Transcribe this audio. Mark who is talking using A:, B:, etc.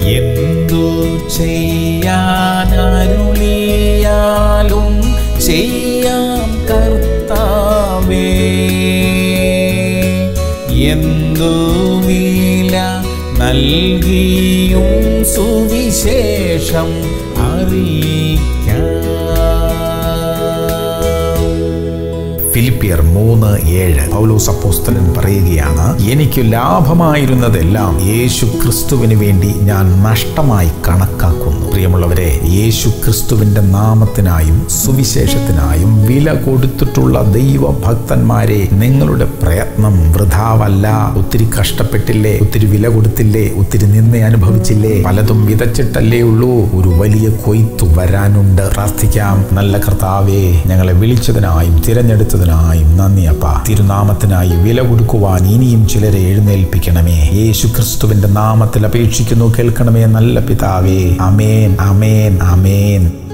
A: എന്തു ചെയ്യാനരുളിയാലും ചെയ്യാം കർത്താവേ എന്തു വില നൽകിയും സുവിശേഷം അറിയിക്കാം
B: ഫിലിപ്പിയർ മൂന്ന് ഏഴ് പൗലോസ് അപ്പോസ്തലൻ പറയുകയാണ് എനിക്ക് ലാഭമായിരുന്നതെല്ലാം യേശു ക്രിസ്തുവിന് വേണ്ടി ഞാൻ നഷ്ടമായി കണക്കാക്കുന്നു പ്രിയമുള്ളവരെ യേശു ക്രിസ്തുവിന്റെ നാമത്തിനായും സുവിശേഷത്തിനായും വില കൊടുത്തിട്ടുള്ള ദൈവഭക്തന്മാരെ നിങ്ങളുടെ പ്രയത്നം വൃഥാവല്ല ഒത്തിരി കഷ്ടപ്പെട്ടില്ലേ ഒത്തിരി വില കൊടുത്തില്ലേ ഒത്തിരി നിന്ന അനുഭവിച്ചില്ലേ പലതും വിതച്ചിട്ടല്ലേ ഉള്ളൂ ഒരു വലിയ കൊയ്ത്തു വരാനുണ്ട് പ്രാർത്ഥിക്കാം നല്ല കർത്താവേ ഞങ്ങളെ വിളിച്ചതിനായും തിരഞ്ഞെടുത്തതിനായും നന്ദി അപ്പ തിരുനാമത്തിനായി വില കൊടുക്കുവാൻ ഇനിയും ചിലരെ എഴുന്നേൽപ്പിക്കണമേ യേശു ക്രിസ്തുവിന്റെ നാമത്തിൽ അപേക്ഷിക്കുന്നു കേൾക്കണമേ നല്ല പിതാവേ അമേൻ അമേൻ അമേൻ